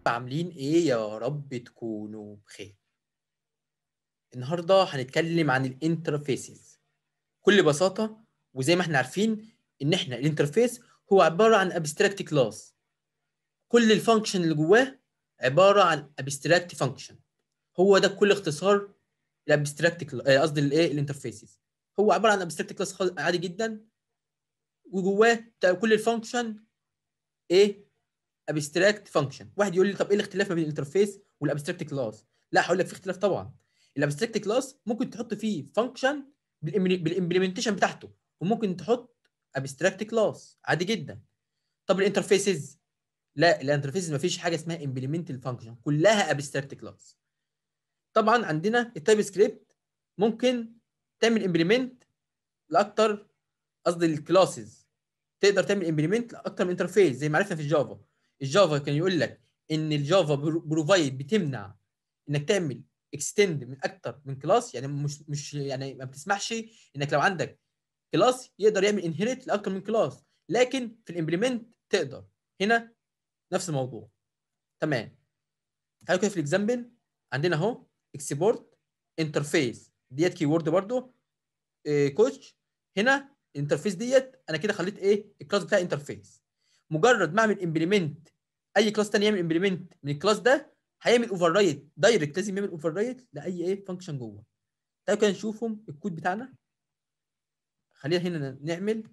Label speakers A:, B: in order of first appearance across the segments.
A: عاملين ايه يا رب تكونوا بخير النهارده هنتكلم عن الانترفيسز بكل بساطه وزي ما احنا عارفين ان احنا الانترفيس هو عباره عن ابستراكت كلاس كل الفانكشن اللي جواه عباره عن ابستراكت فانكشن هو ده بكل اختصار الابستراكت قصدي الايه الانترفيسز هو عباره عن ابستراكت كلاس عادي جدا وجواه كل الفانكشن ايه ابستراكت فانكشن واحد يقول لي طب ايه الاختلاف ما بين الانترفيس والابستراكت كلاس لا هقول لك في اختلاف طبعا الابستراكت كلاس ممكن تحط فيه فانكشن بالامبلمنتيشن بتاعته وممكن تحط ابستراكت كلاس عادي جدا طب الانترفيسز لا الانترفيسز ما فيش حاجه اسمها امبلمنتال فانكشن كلها ابستراكت كلاس طبعا عندنا التايب سكريبت ممكن تعمل امبلمنت لاكتر قصدي الكلاسز تقدر تعمل امبلمنت لاكتر من انترفيس زي ما عرفنا في الجافا الجافا كان يقول لك ان الجافا بروفايد بتمنع انك تعمل اكستند من اكتر من كلاس يعني مش مش يعني ما بتسمحش انك لو عندك كلاس يقدر يعمل انهيرت لاكتر من كلاس لكن في الامبلمنت تقدر هنا نفس الموضوع تمام تعالوا كده في الاكزامبل عندنا اهو اكسبورت انترفيس ديت كي وورد برده إيه كوتش هنا الانترفيس ديت انا كده خليت ايه الكلاس بتاعي انترفيس مجرد ما اعمل امبلمنت اي كلاس تاني يعمل امبلمنت من الكلاس ده هيعمل اوفر رايت دايركت لازم يعمل اوفر رايت لاي ايه فانكشن جوه تعالوا كده نشوفهم الكود بتاعنا خلينا هنا نعمل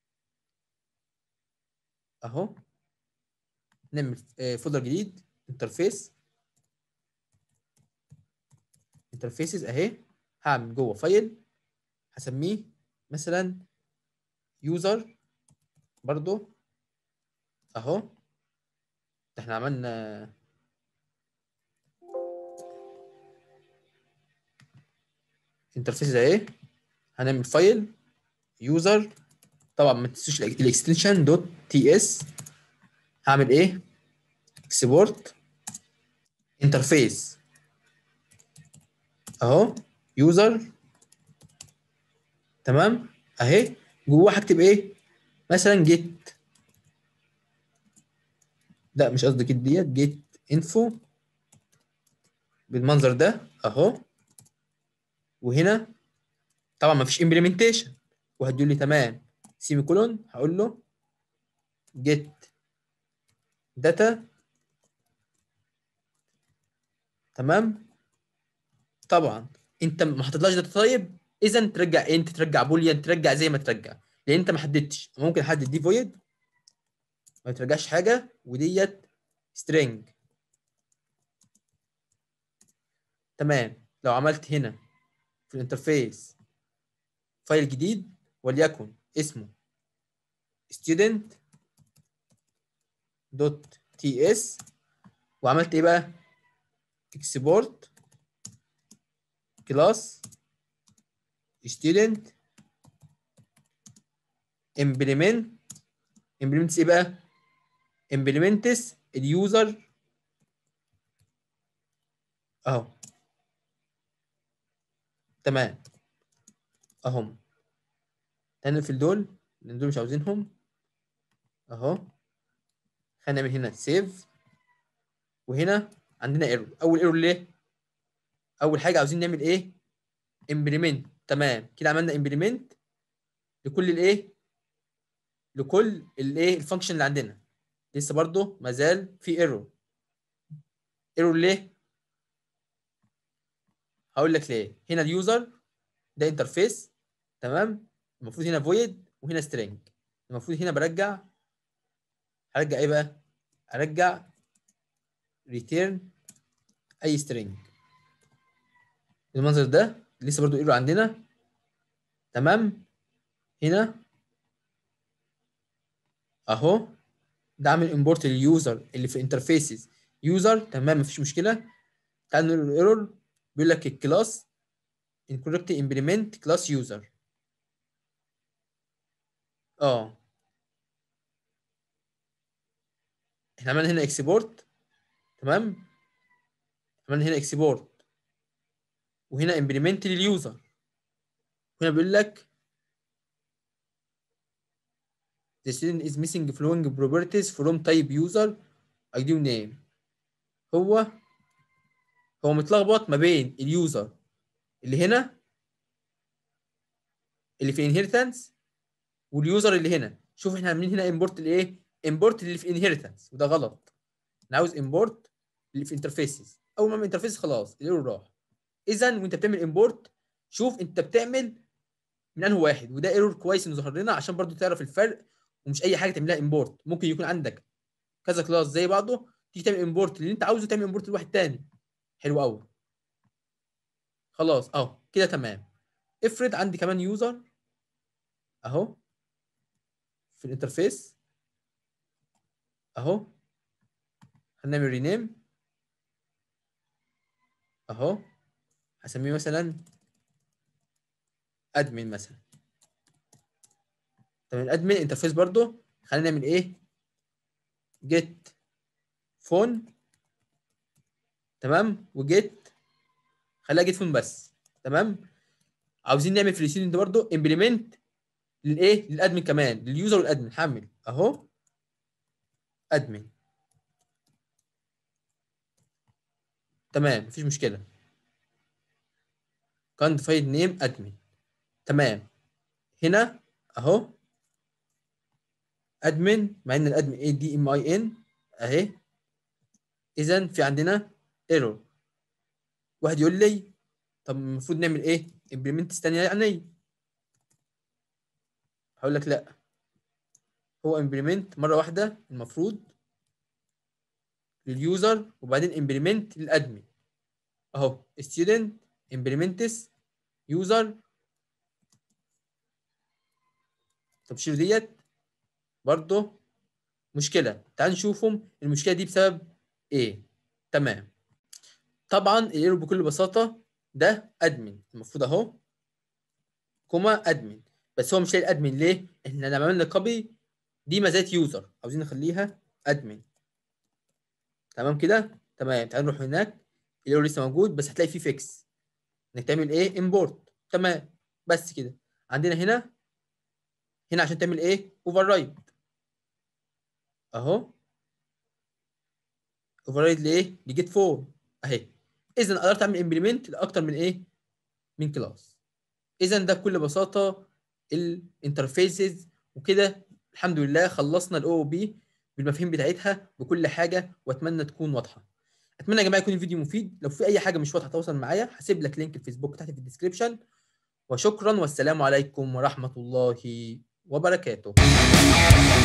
A: اهو نعمل فولدر جديد انترفيس انترفيسز اهي هعمل جوه فايل هسميه مثلا يوزر برضو اهو ده احنا عملنا انترفيس اهي هنعمل فايل يوزر طبعا ما تنسوش الاكستنشن دوت تي اس هعمل ايه اكسبورت انترفيس اهو يوزر تمام اهي جوه هكتب ايه مثلا جيت لا مش قصدي جيت ديت جيت انفو بالمنظر ده اهو وهنا طبعا ما فيش امبلمنتيشن واحد يقول لي تمام سيمي كولون هقول له جيت داتا تمام طبعا انت ما حطيتلاش داتا طيب اذا ترجع انت ترجع بوليان ترجع زي ما ترجع لان انت ما حددتش ممكن احدد دي فويد ما ترجعش حاجه وديت سترينج تمام لو عملت هنا في الانترفيس فايل جديد وليكن اسمه student دوت تي اس وعملت ايه بقى export كلاس student implement implements ايه بقى implements اليوزر اهو تمام اهم هنقفل دول لان دول مش عاوزينهم اهو خلينا نعمل هنا سيف وهنا عندنا ايرور اول ايرور ليه اول حاجه عاوزين نعمل ايه امبلمنت تمام كده عملنا امبلمنت لكل الايه لكل الايه الفانكشن اللي عندنا لسه برضو ما زال في ايرور ايرور ليه هقول لك ليه هنا اليوزر ده انترفيس تمام المفروض هنا فويد وهنا سترينج المفروض هنا برجع هرجع ايه بقى ارجع ريتيرن اي سترينج المنظر ده لسه برضو ايرور عندنا تمام هنا اهو ده عامل امبورت لليوزر اللي في الانترفيسز يوزر تمام مفيش مشكله تعال نقول الايرور بيقول لك الكلاس incorrect implement class user اه احنا عملنا هنا اكسبورت تمام عملنا هنا اكسبورت وهنا امبلمنت لليوزر هنا بيقول لك the student is missing flowing properties from type user ID name هو هو متلخبط ما بين اليوزر اللي هنا اللي في انهيرتنس واليوزر اللي هنا شوف احنا عاملين هنا امبورت لايه امبورت اللي في انهيرتنس وده غلط انا عاوز امبورت اللي في انترفيسز اول ما انترفيس خلاص الايرور راح اذا وانت بتعمل امبورت شوف انت بتعمل من انهي واحد وده ايرور كويس انه ظهر لنا عشان برضو تعرف الفرق ومش اي حاجه تعملها امبورت ممكن يكون عندك كذا كلاس زي بعضه تيجي تعمل امبورت اللي انت عاوزه تعمل امبورت لواحد تاني حلو قوي خلاص اهو كده تمام افرض عندي كمان يوزر اهو في الانترفيس اهو هنعمل رينيم اهو هسميه مثلا ادمن مثلا تمام الادمن انترفيس برضو خلينا نعمل ايه جيت فون تمام وجيت خليها جيت فون بس تمام عاوزين نعمل في الستودنت برضو امبلمنت للايه للادمن كمان لليوزر والادمن حمل اهو ادمن تمام مفيش مشكله كان فايد نيم ادمن تمام هنا اهو ادمن مع ان الادمن ايه دي ام اي ان اهي اذا في عندنا ايرور واحد يقول لي طب المفروض نعمل ايه امبلمنت ثانيه يعني هقول لك لا هو امبلمنت مره واحده المفروض لليوزر وبعدين امبلمنت للادمن اهو student implements يوزر طب شيل ديت برضه مشكله تعال نشوفهم المشكله دي بسبب ايه تمام طبعا الايرور بكل بساطه ده ادمن المفروض اهو كوما ادمن بس هو مش لاقي الادمن ليه احنا لما عملنا كوبي دي مزايا يوزر عاوزين نخليها ادمن تمام كده تمام تعال نروح هناك الايرور لسه موجود بس هتلاقي فيه فيكس انك تعمل ايه امبورت تمام بس كده عندنا هنا هنا عشان تعمل ايه اوفر رايد اهو اوفر رايد لايه لجيت فور اهي اذا قدرت اعمل امبلمنت لاكتر من ايه من كلاس اذا ده بكل بساطه الانترفيسز وكده الحمد لله خلصنا الاو او بي بالمفاهيم بتاعتها بكل حاجه واتمنى تكون واضحه اتمنى يا جماعه يكون الفيديو مفيد لو في اي حاجه مش واضحه تواصل معايا هسيب لك لينك الفيسبوك تحت في الديسكربشن وشكرا والسلام عليكم ورحمه الله وبركاته